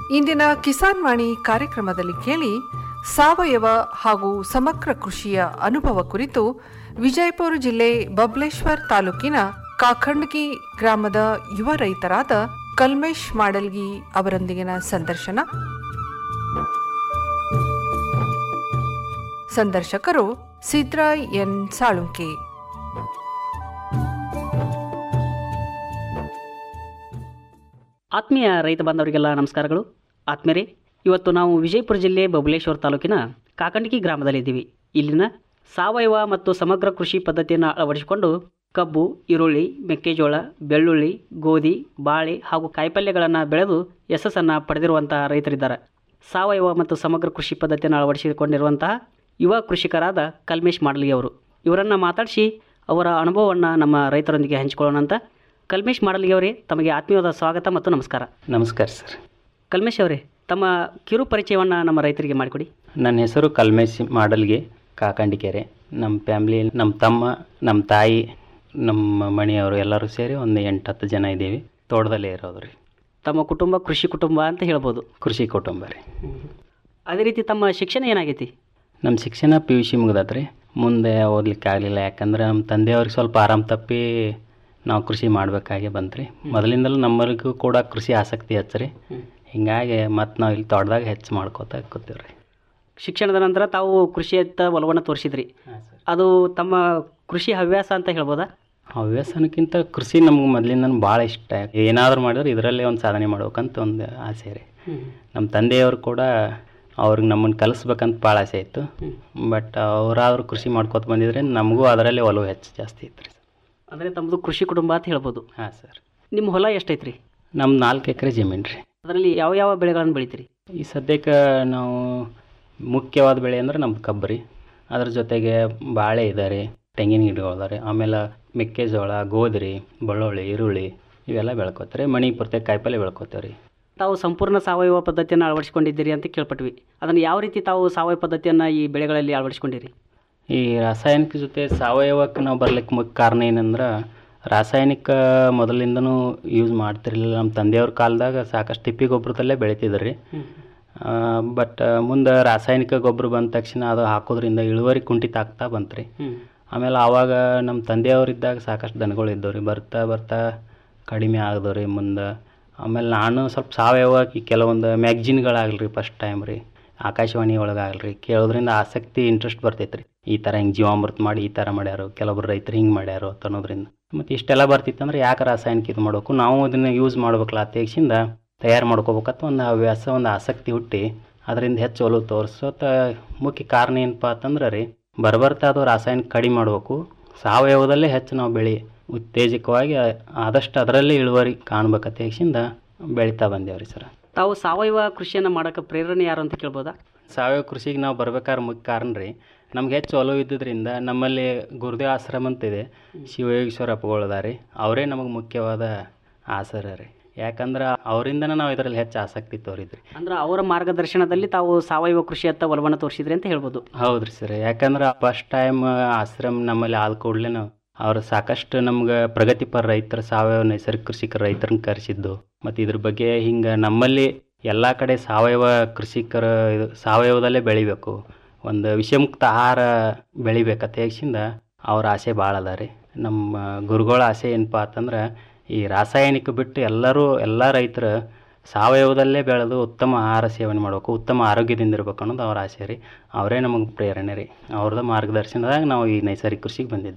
ಇಂದಿನ ಕಿಸಾನ್ ವಾಣಿ ಕಾರ್ಯಕ್ರಮದಲ್ಲಿ ಕೇಳಿ ಸಾವಯವ ಹಾಗೂ ಸಮಗ್ರ ಕೃಷಿಯ ಅನುಭವ ಕುರಿತು ವಿಜಯಪುರ ಜಿಲ್ಲೆ ಬಬ್ಲೇಶ್ವರ್ ತಾಲೂಕಿನ ಕಾಖಂಡ್ಗಿ ಗ್ರಾಮದ ಯುವ ರೈತರಾದ ಕಲ್ಮೇಶ್ ಮಾಡಲ್ಗಿ ಅವರೊಂದಿಗಿನ ಸಂದರ್ಶನ ಸಂದರ್ಶಕರು ಸಿದ್ರಾಯ್ ಎನ್ ಸಾಳುಂಕೆ ಆತ್ಮೀಯ ರೈತ ಬಾಂಧವರಿಗೆಲ್ಲ ನಮಸ್ಕಾರಗಳು ಆತ್ಮೀಯರೇ ಇವತ್ತು ನಾವು ವಿಜಯಪುರ ಜಿಲ್ಲೆ ಬಬಲೇಶ್ವರ ತಾಲೂಕಿನ ಕಾಕಂಡಕಿ ಗ್ರಾಮದಲ್ಲಿದ್ದೀವಿ ಇಲ್ಲಿನ ಸಾವಯವ ಮತ್ತು ಸಮಗ್ರ ಕೃಷಿ ಪದ್ಧತಿಯನ್ನು ಅಳವಡಿಸಿಕೊಂಡು ಕಬ್ಬು ಈರುಳ್ಳಿ ಮೆಕ್ಕೆಜೋಳ ಬೆಳ್ಳುಳ್ಳಿ ಗೋಧಿ ಬಾಳೆ ಹಾಗೂ ಕಾಯಿಪಲ್ಯಗಳನ್ನು ಬೆಳೆದು ಯಶಸ್ಸನ್ನು ಪಡೆದಿರುವಂತಹ ರೈತರಿದ್ದಾರೆ ಸಾವಯವ ಮತ್ತು ಸಮಗ್ರ ಕೃಷಿ ಪದ್ಧತಿಯನ್ನು ಅಳವಡಿಸಿಕೊಂಡಿರುವಂತಹ ಯುವ ಕೃಷಿಕರಾದ ಕಲ್ಮೇಶ್ ಮಾಡಲಿ ಅವರು ಇವರನ್ನು ಮಾತಾಡಿಸಿ ಅವರ ಅನುಭವವನ್ನು ನಮ್ಮ ರೈತರೊಂದಿಗೆ ಹಂಚಿಕೊಳ್ಳೋಣ ಅಂತ ಕಲ್ಮೇಶ್ ಮಾಡಲಿ ಅವರೇ ತಮಗೆ ಆತ್ಮೀಯವಾದ ಸ್ವಾಗತ ಮತ್ತು ನಮಸ್ಕಾರ ನಮಸ್ಕಾರ ಸರ್ ಕಲ್ಮೇಶ್ ಅವರೇ ತಮ್ಮ ಕಿರು ಪರಿಚಯವನ್ನು ನಮ್ಮ ರೈತರಿಗೆ ಮಾಡಿಕೊಡಿ ನನ್ನ ಹೆಸರು ಕಲ್ಮೇಶ್ ಮಾಡಲ್ಗೆ ಕಾಕಂಡಿಕೆರೆ ನಮ್ಮ ಫ್ಯಾಮ್ಲಿ ನಮ್ಮ ತಮ್ಮ ನಮ್ಮ ತಾಯಿ ನಮ್ಮ ಮನೆಯವರು ಎಲ್ಲರೂ ಸೇರಿ ಒಂದು ಎಂಟು ಹತ್ತು ಜನ ಇದ್ದೀವಿ ತೋಟದಲ್ಲೇ ಇರೋದು ರೀ ತಮ್ಮ ಕುಟುಂಬ ಕೃಷಿ ಕುಟುಂಬ ಅಂತ ಹೇಳ್ಬೋದು ಕೃಷಿ ಕುಟುಂಬ ರೀ ಅದೇ ರೀತಿ ತಮ್ಮ ಶಿಕ್ಷಣ ಏನಾಗೈತಿ ನಮ್ಮ ಶಿಕ್ಷಣ ಪಿ ಯು ಸಿ ಮುಗ್ದತ್ ರೀ ಮುಂದೆ ಓದ್ಲಿಕ್ಕೆ ಆಗಲಿಲ್ಲ ಯಾಕಂದ್ರೆ ನಮ್ಮ ತಂದೆಯವ್ರಿಗೆ ಸ್ವಲ್ಪ ಆರಾಮ ತಪ್ಪಿ ನಾವು ಕೃಷಿ ಮಾಡಬೇಕಾಗಿ ಬಂತು ರೀ ಮೊದಲಿಂದಲೂ ನಮ್ಮರಿಗೂ ಕೂಡ ಕೃಷಿ ಆಸಕ್ತಿ ಹೆಚ್ಚು ರೀ ಹಿಂಗಾಗಿ ಮತ್ತು ನಾವು ಇಲ್ಲಿ ತೋಟದಾಗ ಹೆಚ್ಚು ಮಾಡ್ಕೋತಾ ಕೂತೀವಿ ರೀ ಶಿಕ್ಷಣದ ನಂತರ ತಾವು ಕೃಷಿಯತ್ತ ಒಲವನ್ನು ತೋರಿಸಿದ್ರಿ ಅದು ತಮ್ಮ ಕೃಷಿ ಹವ್ಯಾಸ ಅಂತ ಹೇಳ್ಬೋದಾ ಹವ್ಯಾಸನಕ್ಕಿಂತ ಕೃಷಿ ನಮ್ಗೆ ಮೊದಲಿಂದ ಭಾಳ ಇಷ್ಟ ಏನಾದರೂ ಮಾಡಿದ್ರೆ ಇದರಲ್ಲೇ ಒಂದು ಸಾಧನೆ ಮಾಡ್ಬೇಕಂತ ಒಂದು ಆಸೆ ರೀ ನಮ್ಮ ತಂದೆಯವರು ಕೂಡ ಅವ್ರಿಗೆ ನಮ್ಮನ್ನು ಕಲಿಸ್ಬೇಕಂತ ಭಾಳ ಆಸೆ ಇತ್ತು ಬಟ್ ಅವರಾದ್ರೂ ಕೃಷಿ ಮಾಡ್ಕೊತ ಬಂದಿದ್ರೆ ನಮಗೂ ಅದರಲ್ಲೇ ಒಲವು ಹೆಚ್ಚು ಜಾಸ್ತಿ ಇತ್ತು ರೀ ಅಂದರೆ ತಮ್ಮದು ಕೃಷಿ ಕುಟುಂಬ ಅಂತ ಹೇಳ್ಬೋದು ಹಾಂ ಸರ್ ನಿಮ್ಮ ಹೊಲ ಎಷ್ಟೈತ್ರಿ ನಮ್ಮ ನಾಲ್ಕು ಎಕರೆ ಜಮೀನು ರೀ ಅದರಲ್ಲಿ ಯಾವ ಯಾವ ಬೆಳೆಗಳನ್ನು ಬೆಳಿತೀರಿ ಈ ಸದ್ಯಕ್ಕೆ ನಾವು ಮುಖ್ಯವಾದ ಬೆಳೆ ಅಂದ್ರೆ ನಮ್ದು ಕಬ್ಬು ರೀ ಅದ್ರ ಜೊತೆಗೆ ಬಾಳೆ ಇದೆ ರೀ ತೆಂಗಿನ ಗಿಡಗಳು ಅದಾವೆ ರೀ ಆಮೇಲೆ ಮೆಕ್ಕೆಜೋಳ ಗೋಧಿ ಬೆಳ್ಳುಳ್ಳಿ ಈರುಳ್ಳಿ ಇವೆಲ್ಲ ಬೆಳ್ಕೊತಾರೆ ಮನೆಗೆ ಪ್ರತ್ಯೇಕ ಕಾಯಿಪಲ್ಲೆ ಬೆಳ್ಕೊತೇವೆ ರೀ ತಾವು ಸಂಪೂರ್ಣ ಸಾವಯವ ಪದ್ಧತಿಯನ್ನು ಅಳವಡಿಸಿಕೊಂಡಿದ್ದೀರಿ ಅಂತ ಕೇಳ್ಪಟ್ವಿ ಅದನ್ನು ಯಾವ ರೀತಿ ತಾವು ಸಾವಯವ ಪದ್ಧತಿಯನ್ನು ಈ ಬೆಳೆಗಳಲ್ಲಿ ಅಳವಡಿಸಿಕೊಂಡಿರಿ ಈ ರಾಸಾಯನಿಕ ಜೊತೆ ಸಾವಯವಕ್ಕೆ ನಾವು ಬರ್ಲಿಕ್ಕೆ ಮುಖ್ಯ ಕಾರಣ ಏನಂದ್ರೆ ರಾಸಾಯನಿಕ ಮೊದಲಿಂದನೂ ಯೂಸ್ ಮಾಡ್ತಿರ್ಲಿಲ್ಲ ನಮ್ಮ ತಂದೆಯವ್ರ ಕಾಲದಾಗ ಸಾಕಷ್ಟು ತಿಪ್ಪಿ ಗೊಬ್ಬರದಲ್ಲೇ ಬೆಳಿತಿದ್ರು ರೀ ಬಟ್ ಮುಂದೆ ರಾಸಾಯನಿಕ ಗೊಬ್ಬರ ಬಂದ ತಕ್ಷಣ ಅದು ಹಾಕೋದ್ರಿಂದ ಇಳುವರಿ ಕುಂಠಿತ ಆಗ್ತಾ ಬಂತು ರೀ ಆಮೇಲೆ ಆವಾಗ ನಮ್ಮ ತಂದೆಯವರಿದ್ದಾಗ ಸಾಕಷ್ಟು ದನಗಳು ಇದ್ದವು ರೀ ಬರ್ತಾ ಬರ್ತಾ ಕಡಿಮೆ ಆಗದವು ರೀ ಮುಂದೆ ಆಮೇಲೆ ನಾನು ಸ್ವಲ್ಪ ಸಾವಯವ ಈ ಕೆಲವೊಂದು ಮ್ಯಾಗ್ಜಿನ್ಗಳಾಗಲಿ ರೀ ಫಸ್ಟ್ ಟೈಮ್ ರೀ ಆಕಾಶವಾಣಿ ಒಳಗಾಗಲಿ ರೀ ಕೇಳೋದ್ರಿಂದ ಆಸಕ್ತಿ ಇಂಟ್ರೆಸ್ಟ್ ಬರ್ತೈತೆ ರೀ ಈ ಥರ ಹಿಂಗೆ ಜೀವಾಮೃತ ಮಾಡಿ ಈ ಥರ ಮಾಡ್ಯಾರು ಕೆಲವೊಬ್ರು ರೈತರು ಹಿಂಗೆ ಮಾಡ್ಯಾರು ಅಂತ ಅನ್ನೋದ್ರಿಂದ ಮತ್ತು ಇಷ್ಟೆಲ್ಲ ಬರ್ತಿತ್ತಂದ್ರೆ ಯಾಕೆ ರಾಸಾಯನಿಕ ಇದು ಮಾಡಬೇಕು ನಾವು ಅದನ್ನು ಯೂಸ್ ಮಾಡ್ಬೇಕಲ್ಲ ಅತೇಕ್ಷಿಂದ ತಯಾರು ಮಾಡ್ಕೋಬೇಕಂತ ಒಂದು ಹವ್ಯಾಸ ಒಂದು ಆಸಕ್ತಿ ಹುಟ್ಟಿ ಅದರಿಂದ ಹೆಚ್ಚು ಒಲವು ತೋರಿಸೋತ ಮುಖ್ಯ ಕಾರಣ ಏನಪ್ಪ ಅಂತಂದ್ರೆ ರೀ ಬರ್ಬರ್ತಾ ಅದು ರಾಸಾಯನಿಕ ಕಡಿಮೆ ಮಾಡಬೇಕು ಸಾವಯವದಲ್ಲೇ ಹೆಚ್ಚು ನಾವು ಬೆಳೆ ಉತ್ತೇಜಕವಾಗಿ ಆದಷ್ಟು ಅದರಲ್ಲೇ ಇಳುವರಿ ಕಾಣ್ಬೇಕಂತ ಯಕ್ಷಿಂದ ಬೆಳೀತಾ ಬಂದೇವ್ರಿ ಸರ್ ತಾವು ಸಾವಯವ ಕೃಷಿಯನ್ನು ಮಾಡೋಕ್ಕೆ ಪ್ರೇರಣೆ ಯಾರು ಅಂತ ಕೇಳ್ಬೋದಾ ಸಾವಯವ ಕೃಷಿಗೆ ನಾವು ಬರ್ಬೇಕಾದ್ರೆ ಮುಖ್ಯ ಕಾರಣ ರೀ ನಮ್ಗೆ ಹೆಚ್ಚು ಒಲವು ಇದ್ದಿದ್ದರಿಂದ ನಮ್ಮಲ್ಲಿ ಗುರುದೇವ ಆಶ್ರಮ ಅಂತಿದೆ ಶಿವಯೋಗೇಶ್ವರ ಅಪ್ಪಗಳದ ರೀ ಅವರೇ ನಮಗೆ ಮುಖ್ಯವಾದ ಆಸರ ರೀ ಯಾಕಂದ್ರೆ ಅವರಿಂದನೇ ನಾವು ಇದರಲ್ಲಿ ಹೆಚ್ಚು ಆಸಕ್ತಿ ತೋರಿದ್ರಿ ಅಂದ್ರೆ ಅವರ ಮಾರ್ಗದರ್ಶನದಲ್ಲಿ ತಾವು ಸಾವಯವ ಕೃಷಿಯತ್ತ ಒಲವನ್ನು ತೋರಿಸಿದ್ರಿ ಅಂತ ಹೇಳ್ಬೋದು ಹೌದ್ರಿ ಸರ್ ಯಾಕಂದ್ರೆ ಫಸ್ಟ್ ಟೈಮ್ ಆಶ್ರಮ ನಮ್ಮಲ್ಲಿ ಆದ ಕೂಡಲೇ ನಾವು ಅವರು ಸಾಕಷ್ಟು ನಮ್ಗೆ ಪ್ರಗತಿಪರ ರೈತರು ಸಾವಯವ ನೈಸರ್ಗಿಕ ಕೃಷಿಕರ ರೈತರನ್ನ ಕರೆಸಿದ್ದು ಮತ್ತು ಇದ್ರ ಬಗ್ಗೆ ಹಿಂಗೆ ನಮ್ಮಲ್ಲಿ ಎಲ್ಲ ಕಡೆ ಸಾವಯವ ಕೃಷಿಕರ ಇದು ಸಾವಯವದಲ್ಲೇ ಬೆಳಿಬೇಕು ಒಂದು ವಿಷಮುಕ್ತ ಆಹಾರ ಬೆಳಿಬೇಕಂತ ಹೇಗಿಂದ ಅವ್ರ ಆಸೆ ಭಾಳ ಅದ ರೀ ನಮ್ಮ ಗುರುಗಳ ಆಸೆ ಏನಪ್ಪ ಅಂತಂದ್ರೆ ಈ ರಾಸಾಯನಿಕ ಬಿಟ್ಟು ಎಲ್ಲರೂ ಎಲ್ಲ ರೈತರು ಸಾವಯವದಲ್ಲೇ ಬೆಳೆದು ಉತ್ತಮ ಆಹಾರ ಸೇವನೆ ಮಾಡಬೇಕು ಉತ್ತಮ ಆರೋಗ್ಯದಿಂದ ಇರ್ಬೇಕು ಅನ್ನೋದು ಅವ್ರ ಆಸೆ ರೀ ಅವರೇ ನಮಗೆ ಪ್ರೇರಣೆ ರೀ ಅವ್ರದ್ದು ಮಾರ್ಗದರ್ಶನದಾಗ ನಾವು ಈ ನೈಸರ್ಗಿಕ ಕೃಷಿಗೆ ಬಂದಿದ್ದು